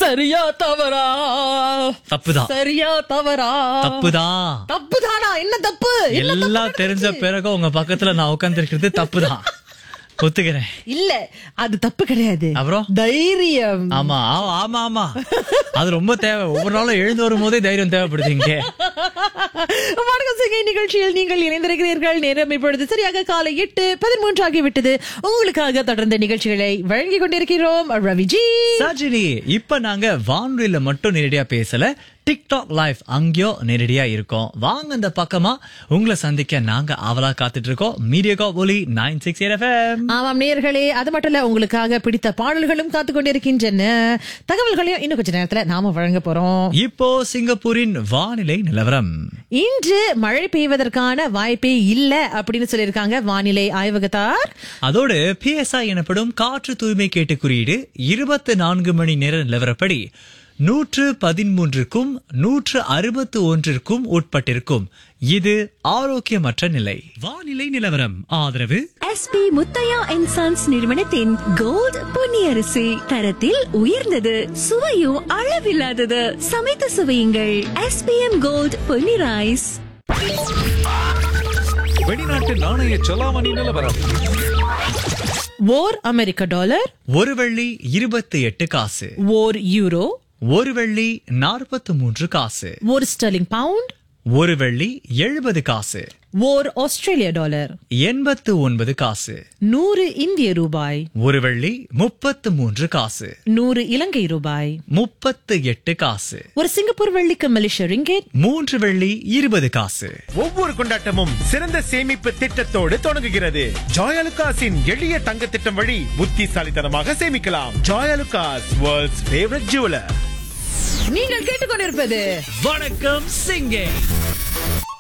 சரியா தவறா தப்புதான் சரியா தவறா தப்புதான் தப்புதானா என்ன தப்பு என்ன தப்பு எல்லாம் தெரிஞ்ச நடந்துச்சு? பிறகு உங்க பக்கத்துல நான் உட்கார்ந்து இருக்கிறது தப்புதான் ஒத்துக்கிறேன் இல்ல அது தப்பு கிடையாது அப்புறம்? தைரியம் ஆமா ஆ- ஆமா ஆமா அது ரொம்ப தேவை ஒவ்வொரு நாளும் எழுந்து வரும் போதே தைரியம் தேவைப்படுது இங்க வணக்கம் சிங்கை நிகழ்ச்சியில் நீங்கள் இணைந்திருக்கிறீர்கள் நேரம் இப்பொழுது சரியாக காலை எட்டு பதிமூன்று ஆகிவிட்டது உங்களுக்காக தொடர்ந்த நிகழ்ச்சிகளை வழங்கிக் கொண்டிருக்கிறோம் ரவிஜி சஜினி இப்ப நாங்க வானொலியில மட்டும் நேரடியா பேசல டிக்டாக் லைவ் அங்கேயோ நேரடியா இருக்கோம் வாங்க இந்த பக்கமா உங்களை சந்திக்க நாங்க ஆவலா காத்துட்டு இருக்கோம் மீடியா ஒலி நைன் சிக்ஸ் எஃப்எம் ஆமாம் நேர்களே அது மட்டும் இல்ல உங்களுக்காக பிடித்த பாடல்களும் காத்துக் கொண்டிருக்கின்றன தகவல்களையும் இன்னும் கொஞ்ச நேரத்துல நாம வழங்க போறோம் இப்போ சிங்கப்பூரின் வானிலை நிலவரம் இன்று மழை பெய்வதற்கான வாய்ப்பே இல்ல அப்படின்னு சொல்லியிருக்காங்க வானிலை ஆய்வகத்தார் அதோடு பிஎஸ்ஐ எனப்படும் காற்று தூய்மை கேட்டு குறியீடு இருபத்தி நான்கு மணி நேர நிலவரப்படி நூற்று பதிமூன்றுக்கும் நூற்று அறுபத்து ஒன்றிற்கும் உட்பட்டிருக்கும் இது ஆரோக்கியமற்ற நிலை வானிலை நிலவரம் ஆதரவு எஸ்பி முத்தையா அண்ட் சன்ஸ் நிறுவனத்தின் கோல்ட் பொன்னியரிசி தரத்தில் உயர்ந்தது சுவையும் அளவில்லாதது சமைத்து சுவையுங்கள் எஸ்பிஎம் கோல்ட் பொன்னி ரைஸ் வெளிநாட்டு நாணய செலாவணி நிலவரம் ஓர் அமெரிக்க டாலர் ஒரு வெள்ளி இருபத்தி எட்டு காசு ஓர் யூரோ ஒரு வெள்ளி நாற்பத்து மூன்று காசு ஒரு ஸ்டெர்லிங் பவுண்ட் ஒரு வெள்ளி எழுபது காசு ஓர் ஆஸ்திரேலிய டாலர் எண்பத்து ஒன்பது காசு நூறு இந்திய ரூபாய் ஒரு வெள்ளி முப்பத்து மூன்று காசு நூறு இலங்கை ரூபாய் முப்பத்து எட்டு காசு ஒரு சிங்கப்பூர் வெள்ளிக்கு மலேசிய ரிங்கெட் மூன்று வெள்ளி இருபது காசு ஒவ்வொரு கொண்டாட்டமும் சிறந்த சேமிப்பு திட்டத்தோடு தொடங்குகிறது ஜாயலுகாஸின் எளிய தங்க திட்டம் வழி புத்திசாலித்தனமாக சேமிக்கலாம் ஜாயலுகாஸ் வேர்ல்ட்ஸ் ஃபேவரட் ஜுவலர் நீங்கள் கேட்டுக்கொண்டிருப்பது வணக்கம் சிங்கே